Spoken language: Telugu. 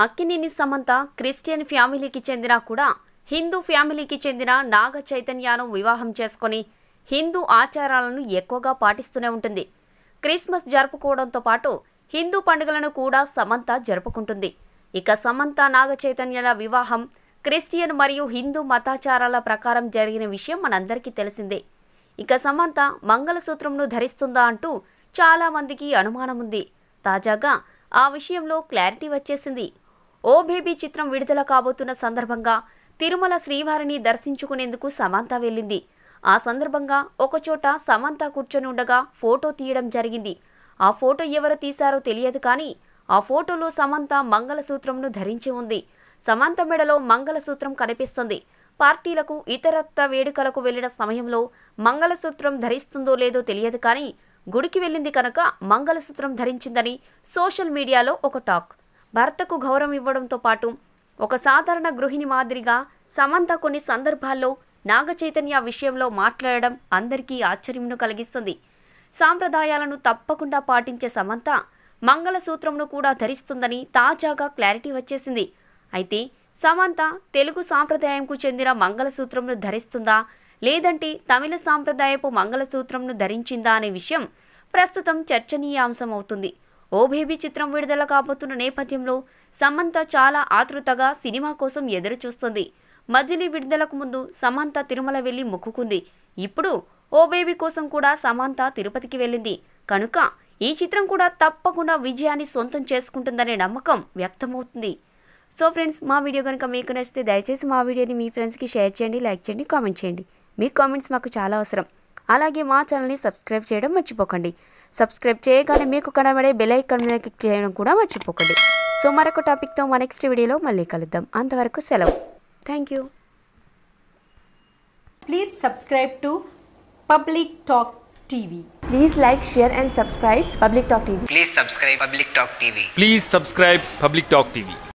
అక్కినేని సమంత క్రిస్టియన్ ఫ్యామిలీకి చెందిన కూడా హిందూ ఫ్యామిలీకి చెందిన నాగ చైతన్యాను వివాహం చేసుకొని హిందూ ఆచారాలను ఎక్కువగా పాటిస్తూనే ఉంటుంది క్రిస్మస్ జరుపుకోవడంతో పాటు హిందూ పండుగలను కూడా సమంత జరుపుకుంటుంది ఇక సమంత నాగ చైతన్యాల వివాహం క్రిస్టియన్ మరియు హిందూ మతాచారాల ప్రకారం జరిగిన విషయం మనందరికీ తెలిసిందే ఇక సమంత మంగళసూత్రంను ధరిస్తుందా అంటూ చాలా మందికి అనుమానం ఉంది తాజాగా ఆ విషయంలో క్లారిటీ వచ్చేసింది ఓ బేబీ చిత్రం విడుదల కాబోతున్న సందర్భంగా తిరుమల శ్రీవారిని దర్శించుకునేందుకు సమంత వెళ్ళింది ఆ సందర్భంగా ఒకచోట సమంత కూర్చొని ఉండగా ఫోటో తీయడం జరిగింది ఆ ఫోటో ఎవరు తీశారో తెలియదు కానీ ఆ ఫోటోలో సమంత మంగళసూత్రంను ధరించి ఉంది సమంత మెడలో మంగళసూత్రం కనిపిస్తుంది పార్టీలకు ఇతరత్ర వేడుకలకు వెళ్లిన సమయంలో మంగళసూత్రం ధరిస్తుందో లేదో తెలియదు కానీ గుడికి వెళ్ళింది కనుక మంగళసూత్రం ధరించిందని సోషల్ మీడియాలో ఒక టాక్ భర్తకు గౌరవం ఇవ్వడంతో పాటు ఒక సాధారణ గృహిణి మాదిరిగా సమంత కొన్ని సందర్భాల్లో నాగ చైతన్య విషయంలో మాట్లాడడం అందరికీ ఆశ్చర్యంను కలిగిస్తుంది సాంప్రదాయాలను తప్పకుండా పాటించే సమంత మంగళసూత్రంను కూడా ధరిస్తుందని తాజాగా క్లారిటీ వచ్చేసింది అయితే సమంత తెలుగు సాంప్రదాయంకు చెందిన మంగళసూత్రంను ధరిస్తుందా లేదంటే తమిళ సాంప్రదాయపు మంగళసూత్రంను ధరించిందా అనే విషయం ప్రస్తుతం చర్చనీయాంశం అవుతుంది ఓ బేబీ చిత్రం విడుదల కాబోతున్న నేపథ్యంలో సమంత చాలా ఆతృతగా సినిమా కోసం ఎదురు చూస్తుంది మజిలీ విడుదలకు ముందు సమంత తిరుమల వెళ్లి మొక్కుకుంది ఇప్పుడు ఓ బేబీ కోసం కూడా సమంత తిరుపతికి వెళ్ళింది కనుక ఈ చిత్రం కూడా తప్పకుండా విజయాన్ని సొంతం చేసుకుంటుందనే నమ్మకం వ్యక్తమవుతుంది సో ఫ్రెండ్స్ మా వీడియో కనుక మీకు నచ్చితే దయచేసి మా వీడియోని మీ ఫ్రెండ్స్కి షేర్ చేయండి లైక్ చేయండి కామెంట్ చేయండి మీ కామెంట్స్ మాకు చాలా అవసరం అలాగే మా ఛానల్ని సబ్స్క్రైబ్ చేయడం మర్చిపోకండి సబ్స్క్రైబ్ చేయగానే మీకు కనబడే బెల్ ఐకాన్ మీద క్లిక్ చేయడం కూడా మర్చిపోకండి సో మరొక టాపిక్తో మా నెక్స్ట్ వీడియోలో మళ్ళీ కలుద్దాం అంతవరకు సెలవు thank you Please subscribe to Public Talk TV. Please like, share and subscribe Public Talk TV. Please subscribe Public Talk TV. Please subscribe Public Talk TV.